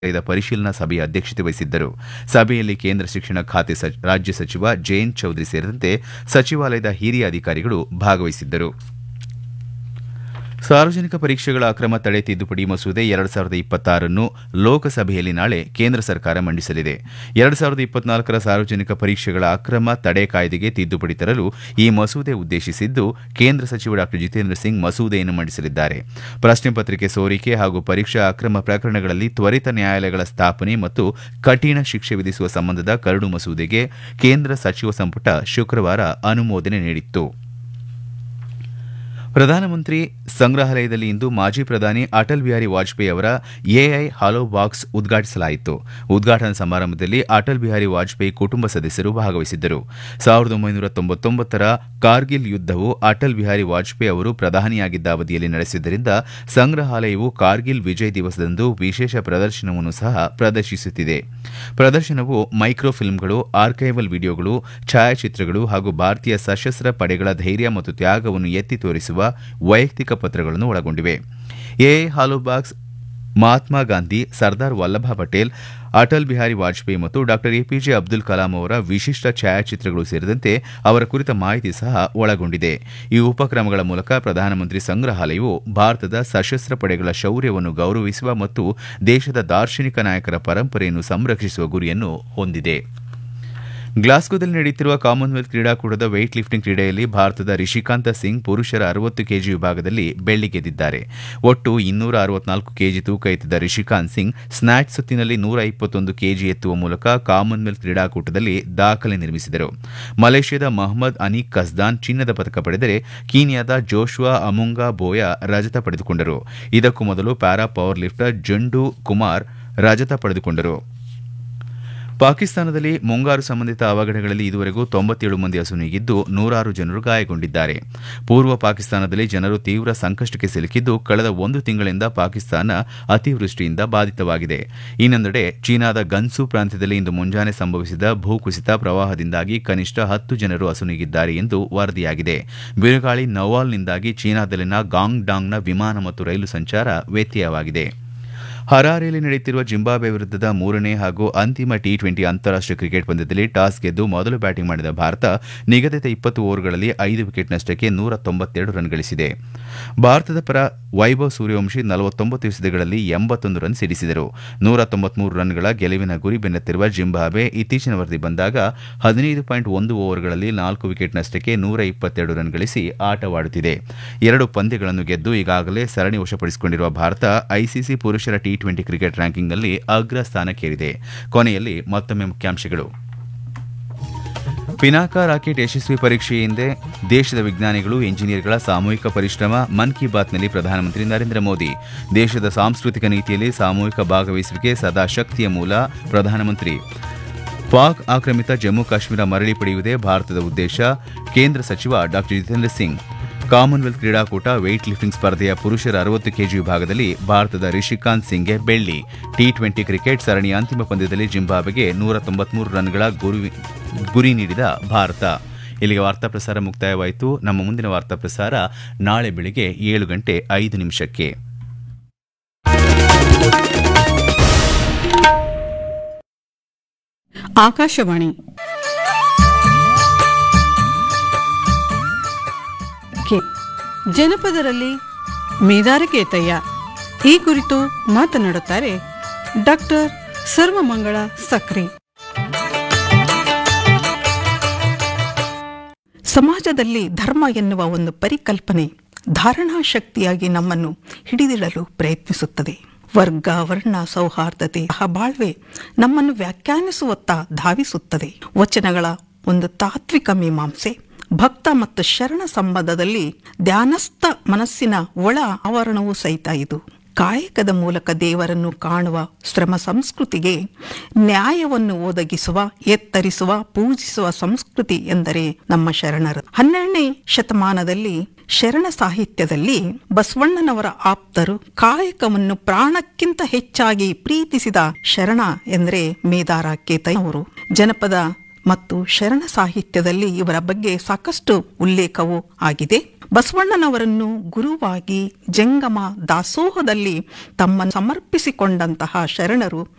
ನಡೆದ ಪರಿಶೀಲನಾ ಸಭೆಯ ಅಧ್ಯಕ್ಷತೆ ವಹಿಸಿದ್ದರು ಸಭೆಯಲ್ಲಿ ಕೇಂದ್ರ ಶಿಕ್ಷಣ ಖಾತೆ ರಾಜ್ಯ ಸಚಿವ ಜಯಂತ್ ಚೌಧರಿ ಸೇರಿದಂತೆ ಸಚಿವಾಲಯದ ಹಿರಿಯ ಅಧಿಕಾರಿಗಳು ಭಾಗವಹಿಸಿದ್ದರು ಸಾರ್ವಜನಿಕ ಪರೀಕ್ಷೆಗಳ ಅಕ್ರಮ ತಡೆ ತಿದ್ದುಪಡಿ ಮಸೂದೆ ಎರಡು ಸಾವಿರದ ಇಪ್ಪತ್ತಾರನ್ನು ಲೋಕಸಭೆಯಲ್ಲಿ ನಾಳೆ ಕೇಂದ್ರ ಸರ್ಕಾರ ಮಂಡಿಸಲಿದೆ ಎರಡು ಸಾವಿರದ ಇಪ್ಪತ್ನಾಲ್ಕರ ಸಾರ್ವಜನಿಕ ಪರೀಕ್ಷೆಗಳ ಅಕ್ರಮ ತಡೆ ಕಾಯ್ದೆಗೆ ತಿದ್ದುಪಡಿ ತರಲು ಈ ಮಸೂದೆ ಉದ್ದೇಶಿಸಿದ್ದು ಕೇಂದ್ರ ಸಚಿವ ಡಾ ಜಿತೇಂದ್ರ ಸಿಂಗ್ ಮಸೂದೆಯನ್ನು ಮಂಡಿಸಲಿದ್ದಾರೆ ಪ್ರಶ್ನೆ ಪತ್ರಿಕೆ ಸೋರಿಕೆ ಹಾಗೂ ಪರೀಕ್ಷಾ ಅಕ್ರಮ ಪ್ರಕರಣಗಳಲ್ಲಿ ತ್ವರಿತ ನ್ಯಾಯಾಲಯಗಳ ಸ್ಥಾಪನೆ ಮತ್ತು ಕಠಿಣ ಶಿಕ್ಷೆ ವಿಧಿಸುವ ಸಂಬಂಧದ ಕರಡು ಮಸೂದೆಗೆ ಕೇಂದ್ರ ಸಚಿವ ಸಂಪುಟ ಶುಕ್ರವಾರ ಅನುಮೋದನೆ ನೀಡಿತ್ತು ಪ್ರಧಾನಮಂತ್ರಿ ಸಂಗ್ರಹಾಲಯದಲ್ಲಿ ಇಂದು ಮಾಜಿ ಪ್ರಧಾನಿ ಅಟಲ್ ಬಿಹಾರಿ ವಾಜಪೇಯಿ ಅವರ ಎಐ ಹಾಲೋ ಬಾಕ್ಸ್ ಉದ್ಘಾಟಿಸಲಾಯಿತು ಉದ್ಘಾಟನಾ ಸಮಾರಂಭದಲ್ಲಿ ಅಟಲ್ ಬಿಹಾರಿ ವಾಜಪೇಯಿ ಕುಟುಂಬ ಸದಸ್ಯರು ಭಾಗವಹಿಸಿದ್ದರು ಸಾವಿರದ ಒಂಬೈನೂರ ತೊಂಬತ್ತೊಂಬತ್ತರ ಕಾರ್ಗಿಲ್ ಯುದ್ದವು ಅಟಲ್ ಬಿಹಾರಿ ವಾಜಪೇಯಿ ಅವರು ಪ್ರಧಾನಿಯಾಗಿದ್ದ ಅವಧಿಯಲ್ಲಿ ನಡೆಸಿದ್ದರಿಂದ ಸಂಗ್ರಹಾಲಯವು ಕಾರ್ಗಿಲ್ ವಿಜಯ್ ದಿವಸದಂದು ವಿಶೇಷ ಪ್ರದರ್ಶನವನ್ನು ಸಹ ಪ್ರದರ್ಶಿಸುತ್ತಿದೆ ಪ್ರದರ್ಶನವು ಮೈಕ್ರೋ ಫಿಲ್ಮ್ಗಳು ಆರ್ಕೈವಲ್ ವಿಡಿಯೋಗಳು ಛಾಯಾಚಿತ್ರಗಳು ಹಾಗೂ ಭಾರತೀಯ ಸಶಸ್ತ್ರ ಪಡೆಗಳ ಧೈರ್ಯ ಮತ್ತು ತ್ಯಾಗವನ್ನು ಎತ್ತಿ ತೋರಿಸುವ ವೈಯಕ್ತಿಕ ಪತ್ರಗಳನ್ನು ಒಳಗೊಂಡಿವೆ ಎ ಹಾಲೋಬಾಕ್ಸ್ ಮಹಾತ್ಮ ಗಾಂಧಿ ಸರ್ದಾರ್ ವಲ್ಲಭ ಪಟೇಲ್ ಅಟಲ್ ಬಿಹಾರಿ ವಾಜಪೇಯಿ ಮತ್ತು ಡಾ ಎಪಿಜೆ ಅಬ್ದುಲ್ ಕಲಾಂ ಅವರ ವಿಶಿಷ್ಟ ಛಾಯಾಚಿತ್ರಗಳು ಸೇರಿದಂತೆ ಅವರ ಕುರಿತ ಮಾಹಿತಿ ಸಹ ಒಳಗೊಂಡಿದೆ ಈ ಉಪಕ್ರಮಗಳ ಮೂಲಕ ಪ್ರಧಾನಮಂತ್ರಿ ಸಂಗ್ರಹಾಲಯವು ಭಾರತದ ಸಶಸ್ತ್ರ ಪಡೆಗಳ ಶೌರ್ಯವನ್ನು ಗೌರವಿಸುವ ಮತ್ತು ದೇಶದ ದಾರ್ಶನಿಕ ನಾಯಕರ ಪರಂಪರೆಯನ್ನು ಸಂರಕ್ಷಿಸುವ ಗುರಿಯನ್ನು ಹೊಂದಿದೆ ಗ್ಲಾಸ್ಗೋದಲ್ಲಿ ನಡೆಯುತ್ತಿರುವ ಕಾಮನ್ವೆಲ್ತ್ ಕ್ರೀಡಾಕೂಟದ ವೆಯ್ಟ್ ಲಿಫ್ಟಿಂಗ್ ಕ್ರೀಡೆಯಲ್ಲಿ ಭಾರತದ ರಿಷಿಕಾಂತ ಸಿಂಗ್ ಪುರುಷರ ಅರವತ್ತು ಕೆಜಿ ವಿಭಾಗದಲ್ಲಿ ಬೆಳ್ಳಿ ಗೆದ್ದಿದ್ದಾರೆ ಒಟ್ಟು ಇನ್ನೂರ ಅರವತ್ನಾಲ್ಕು ಕೆಜಿ ತೂಕ ಎತ್ತಿದ ರಿಷಿಕಾಂತ್ ಸಿಂಗ್ ಸ್ನ್ಯಾಚ್ ಸುತ್ತಿನಲ್ಲಿ ನೂರ ಇಪ್ಪತ್ತೊಂದು ಕೆಜಿ ಎತ್ತುವ ಮೂಲಕ ಕಾಮನ್ವೆಲ್ತ್ ಕ್ರೀಡಾಕೂಟದಲ್ಲಿ ದಾಖಲೆ ನಿರ್ಮಿಸಿದರು ಮಲೇಷ್ಯಾದ ಮಹಮ್ಮದ್ ಅನೀಕ್ ಕಸ್ದಾನ್ ಚಿನ್ನದ ಪದಕ ಪಡೆದರೆ ಕೀನ್ಯಾದ ಜೋಶ್ವಾ ಅಮುಂಗಾ ಬೋಯಾ ರಜತ ಪಡೆದುಕೊಂಡರು ಇದಕ್ಕೂ ಮೊದಲು para power lifter Jandu Kumar ರಜತ ಪಡೆದುಕೊಂಡರು ಪಾಕಿಸ್ತಾನದಲ್ಲಿ ಮುಂಗಾರು ಸಂಬಂಧಿತ ಅವಘಡಗಳಲ್ಲಿ ಇದುವರೆಗೂ ತೊಂಬತ್ತೇಳು ಮಂದಿ ಅಸುನೀಗಿದ್ದು ನೂರಾರು ಜನರು ಗಾಯಗೊಂಡಿದ್ದಾರೆ ಪೂರ್ವ ಪಾಕಿಸ್ತಾನದಲ್ಲಿ ಜನರು ತೀವ್ರ ಸಂಕಷ್ಟಕ್ಕೆ ಸಿಲುಕಿದ್ದು ಕಳೆದ ಒಂದು ತಿಂಗಳಿಂದ ಪಾಕಿಸ್ತಾನ ಅತಿವೃಷ್ಟಿಯಿಂದ ಬಾಧಿತವಾಗಿದೆ ಇನ್ನೊಂದೆಡೆ ಚೀನಾದ ಗನ್ಸು ಪ್ರಾಂತ್ಯದಲ್ಲಿ ಇಂದು ಮುಂಜಾನೆ ಸಂಭವಿಸಿದ ಭೂಕುಸಿತ ಪ್ರವಾಹದಿಂದಾಗಿ ಕನಿಷ್ಠ ಹತ್ತು ಜನರು ಅಸುನೀಗಿದ್ದಾರೆ ಎಂದು ವರದಿಯಾಗಿದೆ ಬಿರುಗಾಳಿ ನವಾಲ್ನಿಂದಾಗಿ ಚೀನಾದಲ್ಲಿನ ಗಾಂಗ್ಡಾಂಗ್ನ ವಿಮಾನ ಮತ್ತು ರೈಲು ಸಂಚಾರ ವ್ಯತ್ಯಯವಾಗಿದೆ ಹರಾರೆಯಲ್ಲಿ ನಡೆಯುತ್ತಿರುವ ಜಿಂಬಾಬ್ವೆ ವಿರುದ್ಧದ ಮೂರನೇ ಹಾಗೂ ಅಂತಿಮ ಟಿ ಟ್ವೆಂಟಿ ಅಂತಾರಾಷ್ಟೀಯ ಕ್ರಿಕೆಟ್ ಪಂದ್ಯದಲ್ಲಿ ಟಾಸ್ ಗೆದ್ದು ಮೊದಲು ಬ್ಯಾಟಿಂಗ್ ಮಾಡಿದ ಭಾರತ ನಿಗದಿತ ಇಪ್ಪತ್ತು ಓವರ್ಗಳಲ್ಲಿ ಐದು ವಿಕೆಟ್ ನಷ್ಟಕ್ಕೆ ನೂರ ತೊಂಬತ್ತೆರಡು ರನ್ ಗಳಿಸಿದೆ ಭಾರತದ ಪರ ವೈಭವ್ ಸೂರ್ಯವಂಶಿ ನಲವತ್ತೊಂಬತ್ತು ಎಸೆತಗಳಲ್ಲಿ ಎಂಬತ್ತೊಂದು ರನ್ ಸಿಡಿಸಿದರು ನೂರ ತೊಂಬತ್ಮೂರು ರನ್ಗಳ ಗೆಲುವಿನ ಗುರಿ ಬೆನ್ನತ್ತಿರುವ ಜಿಂಬಾಬ್ವೆ ಇತ್ತೀಚಿನ ವರದಿ ಬಂದಾಗ ಹದಿನೈದು ಪಾಯಿಂಟ್ ಒಂದು ಓವರ್ಗಳಲ್ಲಿ ನಾಲ್ಕು ವಿಕೆಟ್ ನಷ್ಟಕ್ಕೆ ನೂರ ಇಪ್ಪತ್ತೆರಡು ರನ್ ಗಳಿಸಿ ಆಟವಾಡುತ್ತಿದೆ ಎರಡು ಪಂದ್ಯಗಳನ್ನು ಗೆದ್ದು ಈಗಾಗಲೇ ಸರಣಿ ವಶಪಡಿಸಿಕೊಂಡಿರುವ ಭಾರತ ಐಸಿಸಿ ಪುರುಷರ ಟಿ ಟ್ವೆಂಟಿ ಕ್ರಿಕೆಟ್ ರ್ಯಾಂಕಿಂಗ್ನಲ್ಲಿ ಅಗ್ರ ಸ್ಥಾನಕ್ಕೇರಿದೆ ಕೊನೆಯಲ್ಲಿ ಮತ್ತೊಮ್ಮೆ ಮುಖ್ಯಾಂಶಗಳು ಪಿನಾಕ ರಾಕೆಟ್ ಯಶಸ್ವಿ ಪರೀಕ್ಷೆ ಹಿಂದೆ ದೇಶದ ವಿಜ್ಞಾನಿಗಳು ಎಂಜಿನಿಯರ್ಗಳ ಸಾಮೂಹಿಕ ಪರಿಶ್ರಮ ಮನ್ ಕಿ ಬಾತ್ನಲ್ಲಿ ಪ್ರಧಾನಮಂತ್ರಿ ನರೇಂದ್ರ ಮೋದಿ ದೇಶದ ಸಾಂಸ್ಕೃತಿಕ ನೀತಿಯಲ್ಲಿ ಸಾಮೂಹಿಕ ಭಾಗವಹಿಸುವಿಕೆ ಸದಾ ಶಕ್ತಿಯ ಮೂಲ ಪ್ರಧಾನಮಂತ್ರಿ ಪಾಕ್ ಆಕ್ರಮಿತ ಜಮ್ಮು ಕಾಶ್ಮೀರ ಮರಳಿ ಪಡೆಯುವುದೇ ಭಾರತದ ಉದ್ದೇಶ ಕೇಂದ್ರ ಸಚಿವ ಡಾ ಜಿತೇಂದ್ರ ಸಿಂಗ್ ಕಾಮನ್ವೆಲ್ತ್ ಕ್ರೀಡಾಕೂಟ ವೆಯ್ಟ್ ಲಿಫ್ಟಿಂಗ್ ಸ್ಪರ್ಧೆಯ ಪುರುಷರ ಅರವತ್ತು ಕೆಜಿ ವಿಭಾಗದಲ್ಲಿ ಭಾರತದ ರಿಷಿಕಾಂತ್ ಸಿಂಗ್ಗೆ ಬೆಳ್ಳಿ ಟಿ ಟ್ವೆಂಟಿ ಕ್ರಿಕೆಟ್ ಸರಣಿಯ ಅಂತಿಮ ಪಂದ್ಯದಲ್ಲಿ ಜಿಂಬಾಬ್ವೆಗೆ ನೂರ ತೊಂಬತ್ಮೂರು ರನ್ಗಳ ಗುರಿ ನೀಡಿದ ಭಾರತ ಇಲ್ಲಿಗೆ ವಾರ್ತಾ ಪ್ರಸಾರ ಮುಕ್ತಾಯವಾಯಿತು ನಮ್ಮ ಮುಂದಿನ ವಾರ್ತಾ ಪ್ರಸಾರ ನಾಳೆ ಬೆಳಿಗ್ಗೆ ಏಳು ಗಂಟೆ ಐದು ನಿಮಿಷಕ್ಕೆ ಆಕಾಶವಾಣಿ ಜನಪದರಲ್ಲಿ ಮೇದಾರಕೇತಯ್ಯ ಈ ಕುರಿತು ಮಾತನಾಡುತ್ತಾರೆ ಡಾಕ್ಟರ್ ಸರ್ವಮಂಗಳ ಸಕ್ರಿ ಸಮಾಜದಲ್ಲಿ ಧರ್ಮ ಎನ್ನುವ ಒಂದು ಪರಿಕಲ್ಪನೆ ಧಾರಣಾ ಶಕ್ತಿಯಾಗಿ ನಮ್ಮನ್ನು ಹಿಡಿದಿಡಲು ಪ್ರಯತ್ನಿಸುತ್ತದೆ ವರ್ಗ ವರ್ಣ ಸೌಹಾರ್ದತೆ ಬಾಳ್ವೆ ನಮ್ಮನ್ನು ವ್ಯಾಖ್ಯಾನಿಸುವತ್ತ ಧಾವಿಸುತ್ತದೆ ವಚನಗಳ ಒಂದು ತಾತ್ವಿಕ ಮೀಮಾಂಸೆ ಭಕ್ತ ಮತ್ತು ಶರಣ ಸಂಬಂಧದಲ್ಲಿ ಧ್ಯಾನಸ್ಥ ಮನಸ್ಸಿನ ಒಳ ಆವರಣವೂ ಸಹಿತ ಇದು ಕಾಯಕದ ಮೂಲಕ ದೇವರನ್ನು ಕಾಣುವ ಶ್ರಮ ಸಂಸ್ಕೃತಿಗೆ ನ್ಯಾಯವನ್ನು ಒದಗಿಸುವ ಎತ್ತರಿಸುವ ಪೂಜಿಸುವ ಸಂಸ್ಕೃತಿ ಎಂದರೆ ನಮ್ಮ ಶರಣರು ಹನ್ನೆರಡನೇ ಶತಮಾನದಲ್ಲಿ ಶರಣ ಸಾಹಿತ್ಯದಲ್ಲಿ ಬಸವಣ್ಣನವರ ಆಪ್ತರು ಕಾಯಕವನ್ನು ಪ್ರಾಣಕ್ಕಿಂತ ಹೆಚ್ಚಾಗಿ ಪ್ರೀತಿಸಿದ ಶರಣ ಎಂದರೆ ಮೇದಾರ ಕೇತಯ್ಯವರು ಜನಪದ ಮತ್ತು ಶರಣ ಸಾಹಿತ್ಯದಲ್ಲಿ ಇವರ ಬಗ್ಗೆ ಸಾಕಷ್ಟು ಉಲ್ಲೇಖವೂ ಆಗಿದೆ ಬಸವಣ್ಣನವರನ್ನು ಗುರುವಾಗಿ ಜಂಗಮ ದಾಸೋಹದಲ್ಲಿ ತಮ್ಮನ್ನು ಸಮರ್ಪಿಸಿಕೊಂಡಂತಹ ಶರಣರು